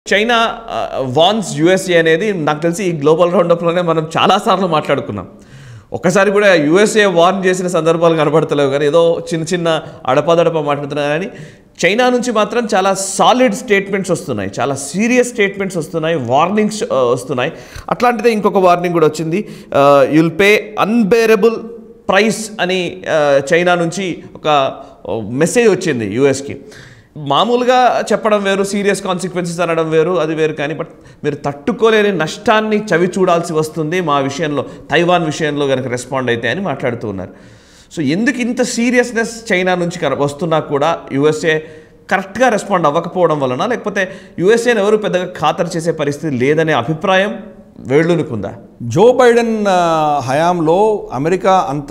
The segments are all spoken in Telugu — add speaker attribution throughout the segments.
Speaker 1: చైనా వాన్స్ యుఎస్ఏ అనేది నాకు తెలిసి ఈ గ్లోబల్ రౌండప్లోనే మనం చాలాసార్లు మాట్లాడుకున్నాం ఒకసారి కూడా యుఎస్ఏ వార్న్ చేసిన సందర్భాలు కనబడతలేవు కానీ ఏదో చిన్న చిన్న అడపదడప మాట్లాడుతున్నారు కానీ చైనా నుంచి మాత్రం చాలా సాలిడ్ స్టేట్మెంట్స్ వస్తున్నాయి చాలా సీరియస్ స్టేట్మెంట్స్ వస్తున్నాయి వార్నింగ్స్ వస్తున్నాయి అట్లాంటిదే ఇంకొక వార్నింగ్ కూడా వచ్చింది యుల్ పే అన్బేరబుల్ ప్రైస్ అని ఆ, చైనా నుంచి ఒక మెసేజ్ వచ్చింది యుఎస్కి మామూలుగా చెప్పడం వేరు సీరియస్ కాన్సిక్వెన్సెస్ అనడం వేరు అది వేరు కానీ బట్ మీరు తట్టుకోలేని నష్టాన్ని చవి చూడాల్సి వస్తుంది మా విషయంలో తైవాన్ విషయంలో కనుక రెస్పాండ్ అయితే అని మాట్లాడుతూ ఉన్నారు సో ఎందుకు ఇంత సీరియస్నెస్ చైనా నుంచి కన- వస్తున్నా కూడా యుఎస్ఏ కరెక్ట్గా రెస్పాండ్ అవ్వకపోవడం వలన లేకపోతే యుఎస్ఏని ఎవరు పెద్దగా ఖాతరు చేసే పరిస్థితి లేదనే అభిప్రాయం వేళ్ళునుకుందా
Speaker 2: జో బైడెన్ ఆ, హయాంలో అమెరికా అంత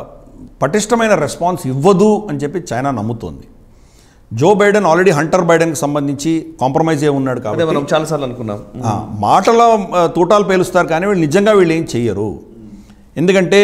Speaker 2: పటిష్టమైన రెస్పాన్స్ ఇవ్వదు అని చెప్పి చైనా నమ్ముతోంది జో బైడెన్ ఆల్రెడీ హంటర్ బైడెన్కి సంబంధించి కాంప్రమైజ్ అయి ఉన్నాడు
Speaker 1: అదే
Speaker 2: కాబట్టి
Speaker 1: మనం చాలాసార్లు అనుకున్నాం
Speaker 2: ఆ, మాటల ఆ, తూటాలు పేలుస్తారు కానీ వీళ్ళు నిజంగా వీళ్ళు ఏం చెయ్యరు ఎందుకంటే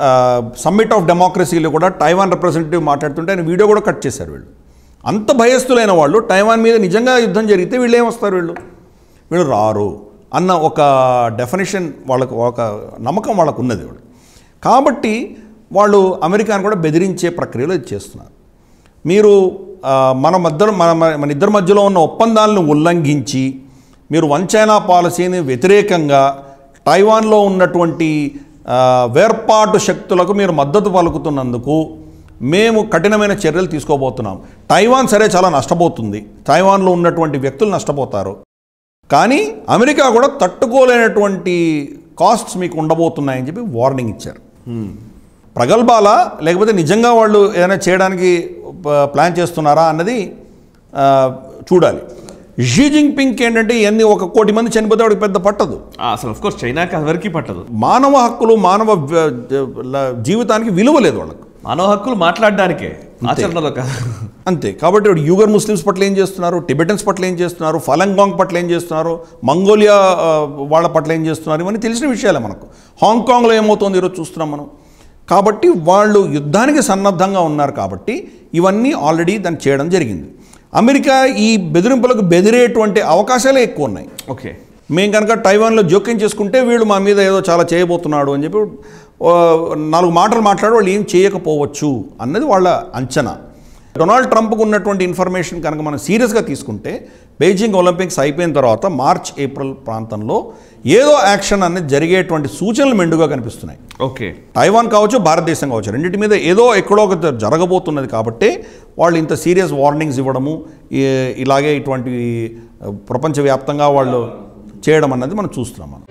Speaker 2: సమ్మిట్ ఆఫ్ డెమోక్రసీలో కూడా టైవాన్ రిప్రజెంటేటివ్ మాట్లాడుతుంటే ఆయన వీడియో కూడా కట్ చేశారు వీళ్ళు అంత భయస్థులైన వాళ్ళు టైవాన్ మీద నిజంగా యుద్ధం జరిగితే వీళ్ళు ఏమొస్తారు వీళ్ళు వీళ్ళు రారు అన్న ఒక డెఫినేషన్ వాళ్ళకు ఒక నమ్మకం వాళ్ళకు ఉన్నది వాళ్ళు కాబట్టి వాళ్ళు అమెరికాను కూడా బెదిరించే ప్రక్రియలో ఇది చేస్తున్నారు మీరు ఆ, మన మధ్య మన మన ఇద్దరి మధ్యలో ఉన్న ఒప్పందాలను ఉల్లంఘించి మీరు వన్ చైనా పాలసీని వ్యతిరేకంగా టైవాన్లో ఉన్నటువంటి ఆ, వేర్పాటు శక్తులకు మీరు మద్దతు పలుకుతున్నందుకు మేము కఠినమైన చర్యలు తీసుకోబోతున్నాం టైవాన్ సరే చాలా నష్టపోతుంది టైవాన్లో ఉన్నటువంటి వ్యక్తులు నష్టపోతారు కానీ అమెరికా కూడా తట్టుకోలేనటువంటి కాస్ట్స్ మీకు ఉండబోతున్నాయని చెప్పి వార్నింగ్ ఇచ్చారు ప్రగల్భాల లేకపోతే నిజంగా వాళ్ళు ఏదైనా చేయడానికి ప- ప్లాన్ చేస్తున్నారా అన్నది ఆ, చూడాలి షీ జింగ్పింగ్ ఏంటంటే ఇవన్నీ ఒక కోటి మంది చనిపోతే వాడికి పెద్ద పట్టదు
Speaker 1: ఆ, అసలు ఆఫ్ కోర్స్ చైనాకి ఎవరికి పట్టదు
Speaker 2: మానవ హక్కులు మానవ వ్య- ల- జీవితానికి విలువ లేదు వాళ్ళకు
Speaker 1: మానవ హక్కులు మాట్లాడడానికే ఆచరణలో కాదు
Speaker 2: అంతే కాబట్టి ఇప్పుడు యూగర్ ముస్లిమ్స్ పట్ల ఏం చేస్తున్నారు టిబెటన్స్ పట్ల ఏం చేస్తున్నారు ఫలంగాంగ్ పట్ల ఏం చేస్తున్నారు మంగోలియా ఆ, వాళ్ళ పట్ల ఏం చేస్తున్నారు ఇవన్నీ తెలిసిన విషయాలే మనకు హాంకాంగ్లో ఏమవుతోంది ఈరోజు చూస్తున్నాం మనం కాబట్టి వాళ్ళు యుద్ధానికి సన్నద్ధంగా ఉన్నారు కాబట్టి ఇవన్నీ ఆల్రెడీ దాన్ని చేయడం జరిగింది అమెరికా ఈ బెదిరింపులకు బెదిరేటువంటి అవకాశాలే ఎక్కువ ఉన్నాయి
Speaker 1: ఓకే
Speaker 2: మేము కనుక టైవాన్లో జోక్యం చేసుకుంటే వీళ్ళు మా మీద ఏదో చాలా చేయబోతున్నాడు అని చెప్పి ఆ, నాలుగు మాటలు మాట్లాడి వాళ్ళు ఏం చేయకపోవచ్చు అన్నది వాళ్ళ అంచనా డొనాల్డ్ ట్రంప్కు ఉన్నటువంటి ఇన్ఫర్మేషన్ కనుక మనం సీరియస్గా తీసుకుంటే బీజింగ్ ఒలింపిక్స్ అయిపోయిన తర్వాత మార్చ్ ఏప్రిల్ ప్రాంతంలో ఏదో యాక్షన్ అనేది జరిగేటువంటి సూచనలు మెండుగా కనిపిస్తున్నాయి
Speaker 1: ఓకే
Speaker 2: టైవాన్ కావచ్చు భారతదేశం కావచ్చు రెండింటి మీద ఏదో ఎక్కడో ఒక జరగబోతున్నది కాబట్టి వాళ్ళు ఇంత సీరియస్ వార్నింగ్స్ ఇవ్వడము ఈ- ఇలాగే ఇటువంటి ప్రపంచవ్యాప్తంగా వాళ్ళు చేయడం అన్నది మనం చూస్తున్నాం మనం